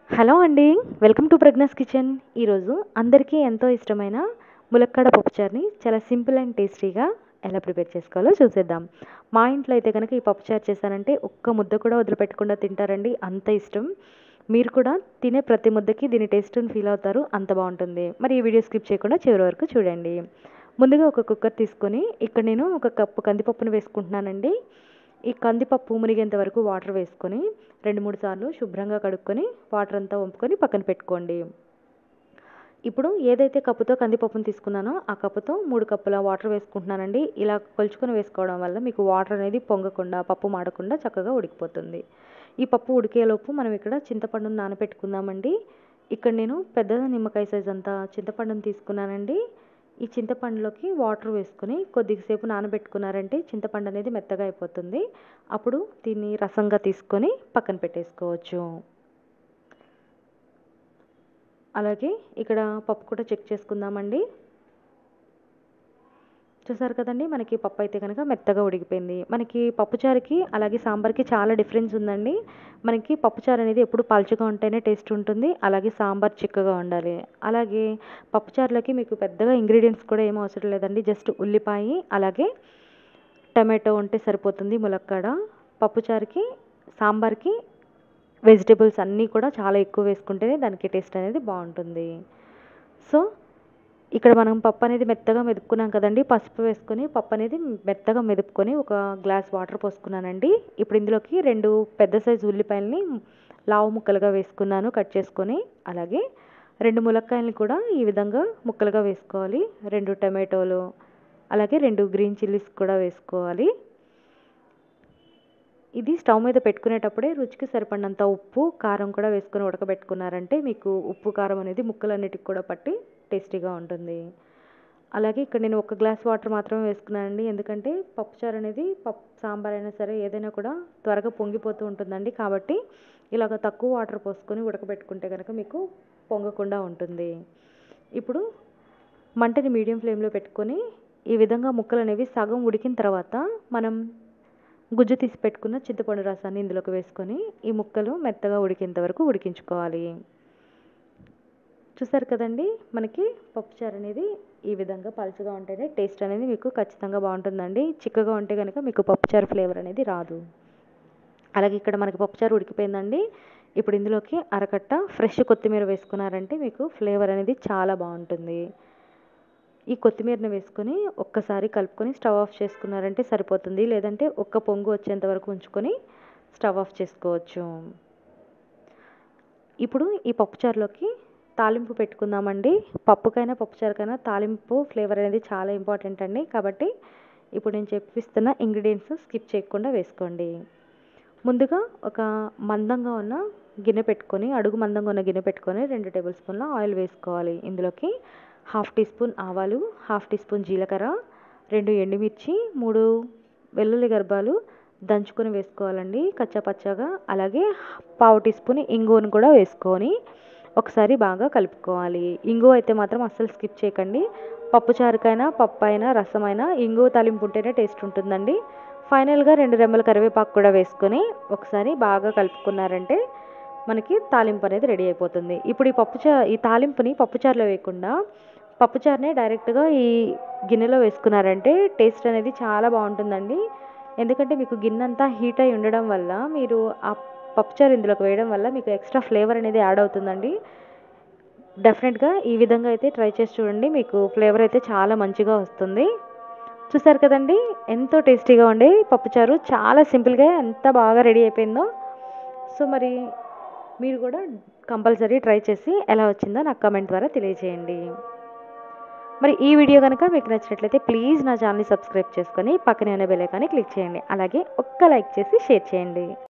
hello అండి welcome to Pragna's kitchen ఈరోజు అందరికీ ఎంతో ఇష్టమైన ములక్కాడ పప్పుచారుని చాలా సింపుల్ అండ్ టేస్టీగా ఎలా ప్రిపేర్ చేసుకోవాలో చూసేద్దాం మా ఇంట్లో అయితే కనుక ఈ పప్పుచారు చేశానంటే ఒక్క ముద్ద కూడా వదిలిపెట్టకుండా తింటారండి అంత ఇష్టం మీరు కూడా తినే ప్రతి ముద్దకి దీని టేస్ట్ని ఫీల్ అవుతారు అంత బాగుంటుంది మరి ఈ వీడియో స్కిప్ చేయకుండా చివరి వరకు చూడండి ముందుగా ఒక కుక్కర్ తీసుకొని ఇక్కడ నేను ఒక కప్పు కందిపప్పును వేసుకుంటున్నానండి ఈ కందిపప్పు మునిగేంత వరకు వాటర్ వేసుకొని రెండు మూడు సార్లు శుభ్రంగా కడుక్కొని వాటర్ అంతా వంపుకొని పక్కన పెట్టుకోండి ఇప్పుడు ఏదైతే కప్పుతో కందిపప్పును తీసుకున్నానో ఆ కప్పుతో మూడు కప్పుల వాటర్ వేసుకుంటున్నానండి ఇలా కొలుచుకొని వేసుకోవడం వల్ల మీకు వాటర్ అనేది పొంగకుండా పప్పు మాడకుండా చక్కగా ఉడికిపోతుంది ఈ పప్పు ఉడికేలోపు మనం ఇక్కడ చింతపండును నానబెట్టుకుందామండి ఇక్కడ నేను పెద్ద నిమ్మకాయ సైజ్ అంతా చింతపండును తీసుకున్నానండి ఈ చింతపండులోకి వాటర్ వేసుకొని కొద్దిసేపు నానబెట్టుకున్నారంటే చింతపండు అనేది మెత్తగా అయిపోతుంది అప్పుడు దీన్ని రసంగా తీసుకొని పక్కన పెట్టేసుకోవచ్చు అలాగే ఇక్కడ పప్పు కూడా చెక్ చేసుకుందామండి చూసారు కదండి మనకి పప్పు అయితే కనుక మెత్తగా ఉడికిపోయింది మనకి పప్పుచారుకి అలాగే సాంబార్కి చాలా డిఫరెన్స్ ఉందండి మనకి పప్పుచారు అనేది ఎప్పుడు పలుచగా ఉంటేనే టేస్ట్ ఉంటుంది అలాగే సాంబార్ చిక్కగా ఉండాలి అలాగే పప్పుచారులోకి మీకు పెద్దగా ఇంగ్రీడియంట్స్ కూడా ఏం అవసరం లేదండి జస్ట్ ఉల్లిపాయ అలాగే టమాటో ఉంటే సరిపోతుంది ములక్కాడ పప్పుచారుకి సాంబార్కి వెజిటేబుల్స్ అన్నీ కూడా చాలా ఎక్కువ వేసుకుంటేనే దానికి టేస్ట్ అనేది బాగుంటుంది సో ఇక్కడ మనం పప్పు అనేది మెత్తగా మెదుపుకున్నాం కదండి పసుపు వేసుకొని పప్పు అనేది మెత్తగా మెదుపుకొని ఒక గ్లాస్ వాటర్ పోసుకున్నానండి ఇప్పుడు ఇందులోకి రెండు పెద్ద సైజు ఉల్లిపాయలని లావు ముక్కలుగా వేసుకున్నాను కట్ చేసుకొని అలాగే రెండు ములక్కాయలని కూడా ఈ విధంగా ముక్కలుగా వేసుకోవాలి రెండు టమాటోలు అలాగే రెండు గ్రీన్ చిల్లీస్ కూడా వేసుకోవాలి ఇది స్టవ్ మీద పెట్టుకునేటప్పుడే రుచికి సరిపడినంత ఉప్పు కారం కూడా వేసుకొని ఉడకబెట్టుకున్నారంటే మీకు ఉప్పు కారం అనేది ముక్కలన్నిటికి కూడా పట్టి టేస్టీగా ఉంటుంది అలాగే ఇక్కడ నేను ఒక గ్లాస్ వాటర్ మాత్రమే వేసుకున్నానండి ఎందుకంటే పప్పుచారు అనేది పప్పు సాంబార్ అయినా సరే ఏదైనా కూడా త్వరగా పొంగిపోతూ ఉంటుందండి కాబట్టి ఇలాగ తక్కువ వాటర్ పోసుకొని ఉడకబెట్టుకుంటే కనుక మీకు పొంగకుండా ఉంటుంది ఇప్పుడు మంటని మీడియం ఫ్లేమ్లో పెట్టుకొని ఈ విధంగా ముక్కలు అనేవి సగం ఉడికిన తర్వాత మనం గుజ్జు తీసి పెట్టుకున్న చింతపండు రసాన్ని ఇందులోకి వేసుకొని ఈ ముక్కలు మెత్తగా ఉడికేంత వరకు ఉడికించుకోవాలి చూసారు కదండి మనకి పప్పుచారు అనేది ఈ విధంగా పలుచగా ఉంటేనే టేస్ట్ అనేది మీకు ఖచ్చితంగా బాగుంటుందండి చిక్కగా ఉంటే కనుక మీకు పప్పుచారు ఫ్లేవర్ అనేది రాదు అలాగే ఇక్కడ మనకి పప్పుచారు ఉడికిపోయిందండి ఇప్పుడు ఇందులోకి అరకట్ట ఫ్రెష్ కొత్తిమీర వేసుకున్నారంటే మీకు ఫ్లేవర్ అనేది చాలా బాగుంటుంది ఈ కొత్తిమీరని వేసుకొని ఒక్కసారి కలుపుకొని స్టవ్ ఆఫ్ చేసుకున్నారంటే సరిపోతుంది లేదంటే ఒక్క పొంగు వచ్చేంత వరకు ఉంచుకొని స్టవ్ ఆఫ్ చేసుకోవచ్చు ఇప్పుడు ఈ పప్పుచారులోకి తాలింపు పెట్టుకుందామండి పప్పుకైనా పప్పుచారుకైనా తాలింపు ఫ్లేవర్ అనేది చాలా ఇంపార్టెంట్ అండి కాబట్టి ఇప్పుడు నేను చెప్పిస్తున్న ఇంగ్రీడియంట్స్ స్కిప్ చేయకుండా వేసుకోండి ముందుగా ఒక మందంగా ఉన్న గిన్నె పెట్టుకొని అడుగు మందంగా ఉన్న గిన్నె పెట్టుకొని రెండు టేబుల్ స్పూన్ల ఆయిల్ వేసుకోవాలి ఇందులోకి హాఫ్ టీ స్పూన్ ఆవాలు హాఫ్ టీ స్పూన్ జీలకర్ర రెండు ఎండుమిర్చి మూడు వెల్లుల్లి గర్భాలు దంచుకొని వేసుకోవాలండి కచ్చాపచ్చాగా అలాగే పావు టీ స్పూన్ ఇంగువను కూడా వేసుకొని ఒకసారి బాగా కలుపుకోవాలి ఇంగువ అయితే మాత్రం అస్సలు స్కిప్ చేయకండి పప్పుచారుకైనా పప్పు అయినా రసం అయినా ఇంగువ తాలింపు ఉంటేనే టేస్ట్ ఉంటుందండి ఫైనల్గా రెండు రెమ్మల కరివేపాకు కూడా వేసుకొని ఒకసారి బాగా కలుపుకున్నారంటే మనకి తాలింపు అనేది రెడీ అయిపోతుంది ఇప్పుడు ఈ పప్పుచా ఈ తాలింపుని పప్పుచారులో వేయకుండా పప్పుచారునే డైరెక్ట్గా ఈ గిన్నెలో వేసుకున్నారంటే టేస్ట్ అనేది చాలా బాగుంటుందండి ఎందుకంటే మీకు గిన్నె అంతా హీట్ అయి ఉండడం వల్ల మీరు ఆ పప్పుచారు ఇందులోకి వేయడం వల్ల మీకు ఎక్స్ట్రా ఫ్లేవర్ అనేది యాడ్ అవుతుందండి డెఫినెట్గా ఈ విధంగా అయితే ట్రై చేసి చూడండి మీకు ఫ్లేవర్ అయితే చాలా మంచిగా వస్తుంది చూసారు కదండి ఎంతో టేస్టీగా ఉండే పప్పుచారు చాలా సింపుల్గా ఎంత బాగా రెడీ అయిపోయిందో సో మరి మీరు కూడా కంపల్సరీ ట్రై చేసి ఎలా వచ్చిందో నాకు కమెంట్ ద్వారా తెలియజేయండి మరి ఈ వీడియో కనుక మీకు నచ్చినట్లయితే ప్లీజ్ నా ఛానల్ని సబ్స్క్రైబ్ చేసుకొని పక్కనే ఉన్న బెల్ ఐకాన్ని క్లిక్ చేయండి అలాగే ఒక్క లైక్ చేసి షేర్ చేయండి